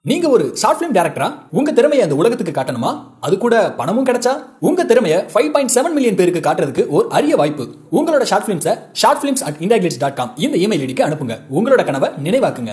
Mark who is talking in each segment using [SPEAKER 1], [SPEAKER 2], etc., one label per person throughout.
[SPEAKER 1] நீங்க ஒரு short film டேரக்டரா உங்க திறமையை அந்த உலகத்துக்கு காட்டணுமா அது கூட பணமும் கிடைச்சா உங்க திறமையை ஃபைவ் பாயிண்ட் செவன் மில்லியன் பேருக்கு காட்டுறதுக்கு ஒரு அரிய வாய்ப்பு உங்களோட ஷார்ட் பிலிம்ஸை short films at IndiaGlitz dot com இந்த இமெயில் ஐடிக்கு அனுப்புங்க உங்களோட கனவை நினைவாக்குங்க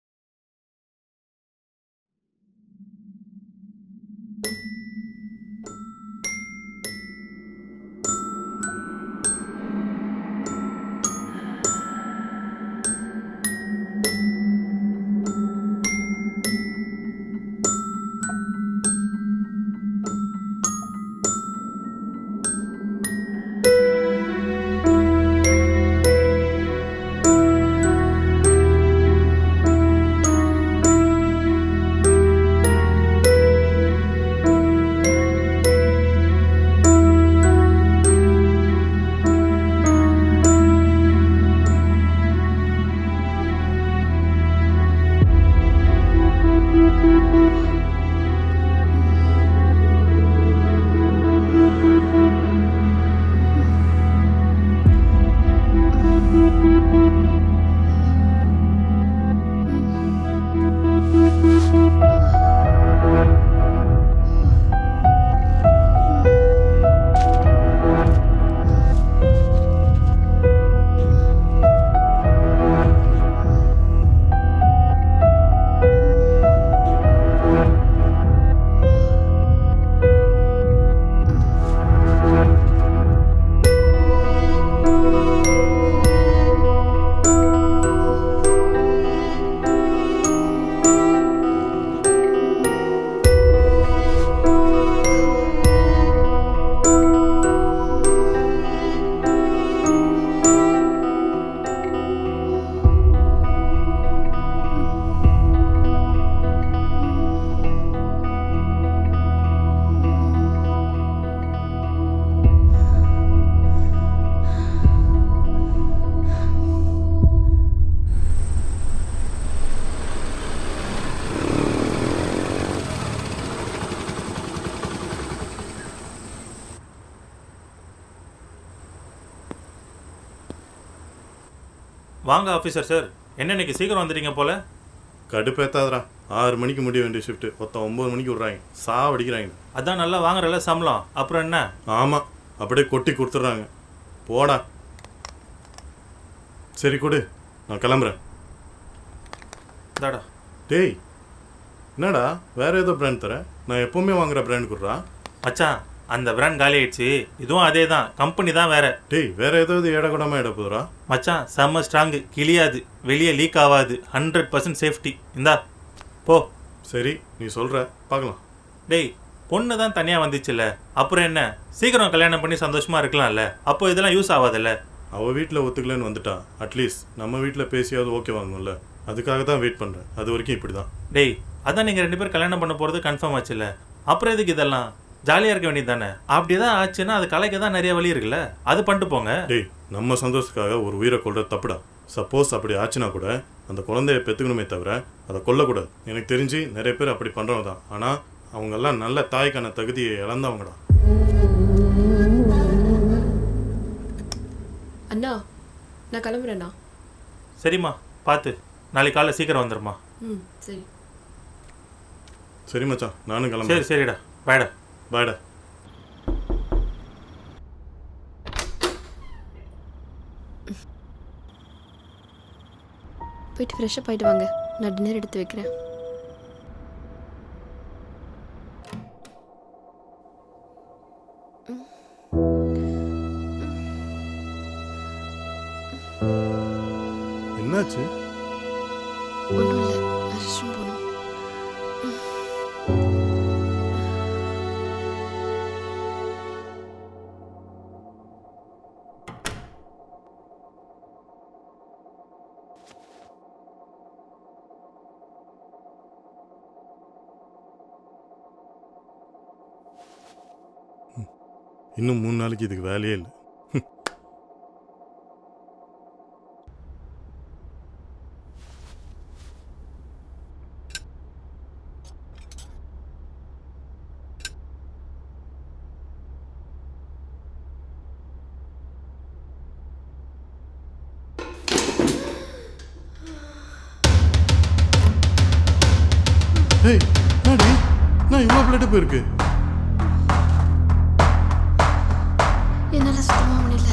[SPEAKER 2] வாங்க ஆஃபீஸர் சார் என்ன இன்னைக்கு சீக்கிரம் வந்துட்டீங்க போல
[SPEAKER 3] கடுப்பேத்தாதடா ஆறு மணிக்கு முடிய வேண்டிய ஷிஃப்ட் மொத்தம் ஒம்பது மணிக்கு விட்றாங்க சாவடிக்கிறாங்க
[SPEAKER 2] அதான் நல்லா வாங்குறல சம்பளம் அப்புறம் என்ன
[SPEAKER 3] ஆமாம் அப்படியே கொட்டி கொடுத்துட்றாங்க போடா சரி கொடு நான் கிளம்புறேன்
[SPEAKER 2] தாடா
[SPEAKER 3] டேய் என்னடா வேற ஏதோ பிராண்ட் தரேன் நான் எப்பவுமே வாங்குற பிராண்ட் கொடுறா
[SPEAKER 2] மச்சான் அந்த பிராண்ட் காலி ஆயிடுச்சு இதுவும் அதே தான் கம்பெனி தான் வேற
[SPEAKER 3] டேய் வேற ஏதாவது இடக்கூடாம இட போதுரா
[SPEAKER 2] மச்சான் செம்ம ஸ்ட்ராங்கு கிளியாது வெளியே லீக் ஆகாது ஹண்ட்ரட் பர்சன்ட் சேஃப்டி இந்தா போ
[SPEAKER 3] சரி நீ சொல்ற பார்க்கலாம்
[SPEAKER 2] டேய் பொண்ணு தான் தனியாக வந்துச்சுல்ல அப்புறம் என்ன சீக்கிரம் கல்யாணம் பண்ணி சந்தோஷமா இருக்கலாம்ல அப்போ இதெல்லாம் யூஸ் ஆகாதுல்ல
[SPEAKER 3] அவ வீட்டில் ஒத்துக்கலன்னு வந்துட்டா அட்லீஸ்ட் நம்ம வீட்டில் பேசியாவது ஓகே வாங்கணும்ல அதுக்காக தான் வெயிட் பண்ணுறேன் அது வரைக்கும் இப்படி தான்
[SPEAKER 2] டேய் அதான் நீங்கள் ரெண்டு பேரும் கல்யாணம் பண்ண போகிறது கன்ஃபார்ம் ஆச்சுல்ல அப்புறம் எதுக்கு இதெல்லாம் ஜாலியாக இருக்க வேண்டியது தானே அப்படி தான் ஆச்சுன்னா அது கலைக்க தான் நிறைய வழி இருக்குல்ல அது பண்ணிட்டு போங்க
[SPEAKER 3] டேய் நம்ம சந்தோஷத்துக்காக ஒரு உயிரை கொல்றது தப்புடா சப்போஸ் அப்படி ஆச்சுன்னா கூட அந்த குழந்தைய பெற்றுக்கணுமே தவிர அதை கொல்லக்கூடாது எனக்கு தெரிஞ்சு நிறைய பேர் அப்படி பண்ணுறவங்க தான் ஆனால் அவங்கெல்லாம் நல்ல தாய்க்கான தகுதியை இழந்தவங்கடா
[SPEAKER 4] அண்ணா நான் கிளம்புறேண்ணா
[SPEAKER 2] சரிம்மா பார்த்து நாளைக்கு காலைல சீக்கிரம் வந்துடுமா
[SPEAKER 4] ம் சரி
[SPEAKER 3] சரி மச்சான் நானும்
[SPEAKER 2] சரி
[SPEAKER 3] கிளம்புறேன்
[SPEAKER 2] சரிடா பாய்டா
[SPEAKER 3] பாய்டா
[SPEAKER 4] போயிட்டு ஃப்ரெஷ்ஷப் ஆகிட்டு வாங்க நான் டின்னர் எடுத்து வைக்கிறேன்
[SPEAKER 3] என்னாச்சு
[SPEAKER 4] ஒன்றும் இல்லை ரெஸ்ட் ரூம் போகணும்
[SPEAKER 3] இன்னும் மூணு நாளைக்கு இதுக்கு வேலையே இல்லை ஏய் என்னடி நான் இவ்வளோ பிளட்டு போயிருக்கு
[SPEAKER 4] என்னால சுத்தமா முடியல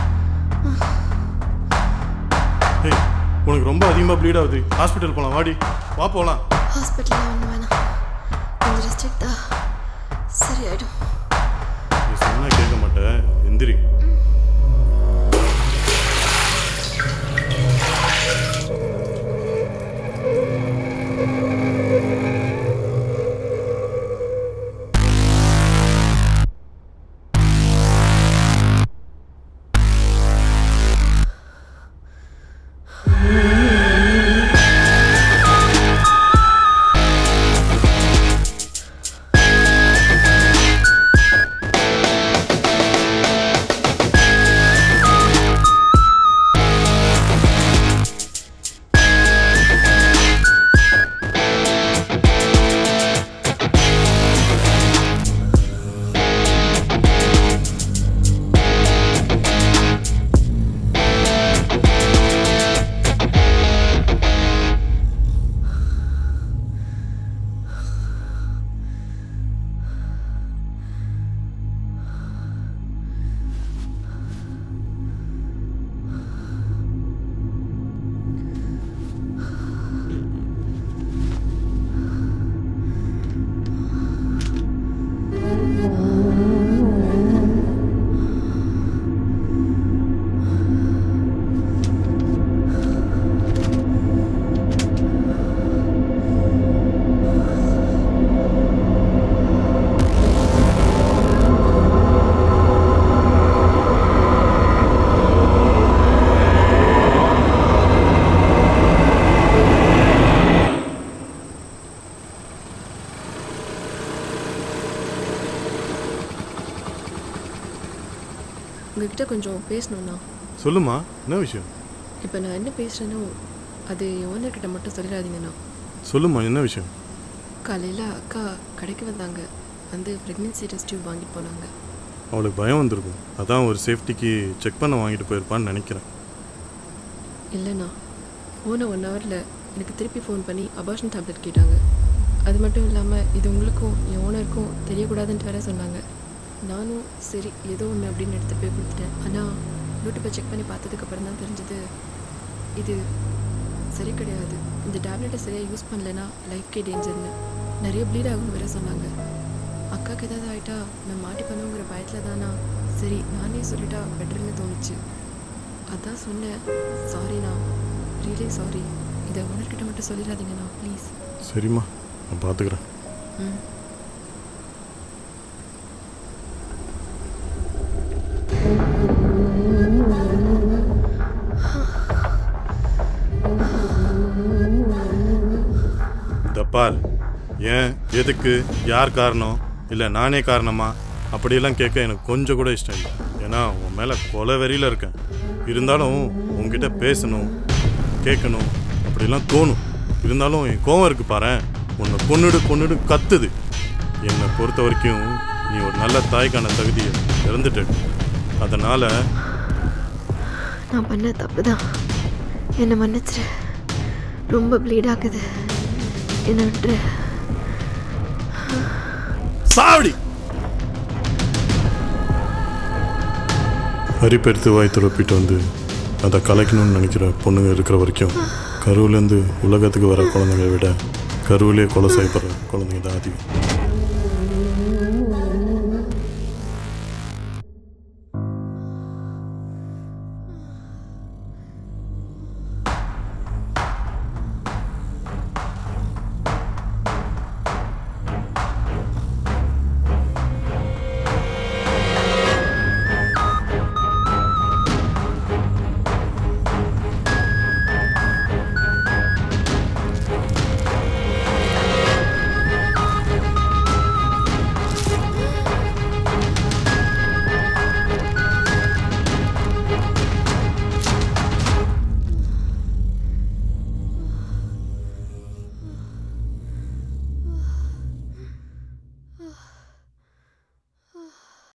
[SPEAKER 3] ஏய் உனக்கு ரொம்ப அதிகமாக ப்ளீட் ஆகுது ஹாஸ்பிட்டல் போகலாம் வாடி வா போகலாம்
[SPEAKER 4] ஹாஸ்பிட்டலில் ஒன்று வேணாம் கொஞ்சம் ரெஸ்ட் எடுத்தா சரியாயிடும்
[SPEAKER 3] நீ சொன்னா கேட்க மாட்டேன் எந்திரி
[SPEAKER 5] உங்ககிட்ட கொஞ்சம் பேசணும்ண்ணா
[SPEAKER 3] சொல்லுமா என்ன விஷயம்
[SPEAKER 5] இப்போ நான் என்ன பேசுகிறேனோ அது என் ஓனர்கிட்ட மட்டும் சொல்லிடாதீங்கண்ணா
[SPEAKER 3] சொல்லுமா என்ன விஷயம்
[SPEAKER 5] காலையில் அக்கா கடைக்கு வந்தாங்க வந்து ப்ரெக்னென்சி டெஸ்ட் டியூப் வாங்கிட்டு போனாங்க
[SPEAKER 3] அவளுக்கு பயம் வந்திருக்கும் அதான் ஒரு சேஃப்டிக்கு செக் பண்ண வாங்கிட்டு போயிருப்பான்னு நினைக்கிறேன்
[SPEAKER 5] இல்லைண்ணா போன ஒன் ஹவரில் எனக்கு திருப்பி ஃபோன் பண்ணி அபார்ஷன் டேப்லெட் கேட்டாங்க அது மட்டும் இல்லாமல் இது உங்களுக்கும் என் ஓனருக்கும் தெரியக்கூடாதுன்ட்டு வேற சொன்னாங்க நானும் சரி ஏதோ ஒன்று அப்படின்னு எடுத்து போய் கொடுத்துட்டேன் ஆனால் யூடியூப்பை செக் பண்ணி பார்த்ததுக்கப்புறம் தான் தெரிஞ்சது இது சரி கிடையாது இந்த டேப்லெட்டை சரியாக யூஸ் பண்ணலைன்னா லைஃப்கே டேஞ்சர்னு நிறைய ப்ளீட் ஆகும் வேற சொன்னாங்க அக்காவுக்கு ஏதாவது ஆயிட்டா நான் மாட்டி பண்ணுங்கிற பயத்தில் தானா சரி நானே சொல்லிட்டா பெட்டர்னு தோணுச்சு அதான் சொன்னேன் சாரிண்ணா ரியலி சாரி இதை ஓனர்கிட்ட மட்டும் சொல்லிடாதீங்கண்ணா ப்ளீஸ்
[SPEAKER 3] சரிம்மா நான் பார்த்துக்கிறேன்
[SPEAKER 5] ம்
[SPEAKER 3] இந்த பார் ஏன் எதுக்கு யார் காரணம் இல்லை நானே காரணமா அப்படியெல்லாம் கேட்க எனக்கு கொஞ்சம் கூட இஷ்டம் இல்லை ஏன்னா உன் மேலே கொலை வெறியில் இருக்கேன் இருந்தாலும் உன்கிட்ட பேசணும் கேட்கணும் அப்படிலாம் தோணும் இருந்தாலும் என் கோவம் இருக்கு பாரேன் உன்னை கொன்னுடு கொன்னுடு கத்துது என்னை பொறுத்த வரைக்கும் நீ ஒரு நல்ல தாய்க்கான தகுதியை இறந்துட்ட அதனால்
[SPEAKER 4] நான் பண்ண தப்பு தான் என்னை மன்னிச்சிரு ரொம்ப ப்ளீட் ஆகுது என்னை விட்டுரு
[SPEAKER 3] சாவடி அரிப்பெடுத்து வாய் துறப்பிட்டு வந்து அதை கலைக்கணும்னு நினைக்கிற பொண்ணுங்க இருக்கிற வரைக்கும் கருவிலேருந்து உலகத்துக்கு வர குழந்தைங்களை விட கருவிலே கொலை செய்யப்படுற குழந்தைங்க தான் அதிகம்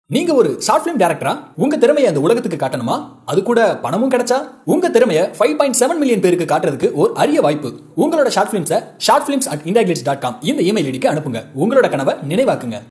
[SPEAKER 1] நீங்க ஒரு ஷார்ட் பிலிம் டேரக்டரா உங்க திறமையை அந்த உலகத்துக்கு காட்டணுமா அது கூட பணமும் கிடைச்சா உங்க திறமையை ஃபைவ் பாயிண்ட் செவன் மில்லியன் பேருக்கு காட்டுறதுக்கு ஒரு அரிய வாய்ப்பு உங்களோட ஷார்ட் பிலிம்ஸை short films at India dot com இந்த இமெயில் ஐடிக்கு அனுப்புங்க உங்களோட கனவை நினைவாக்குங்க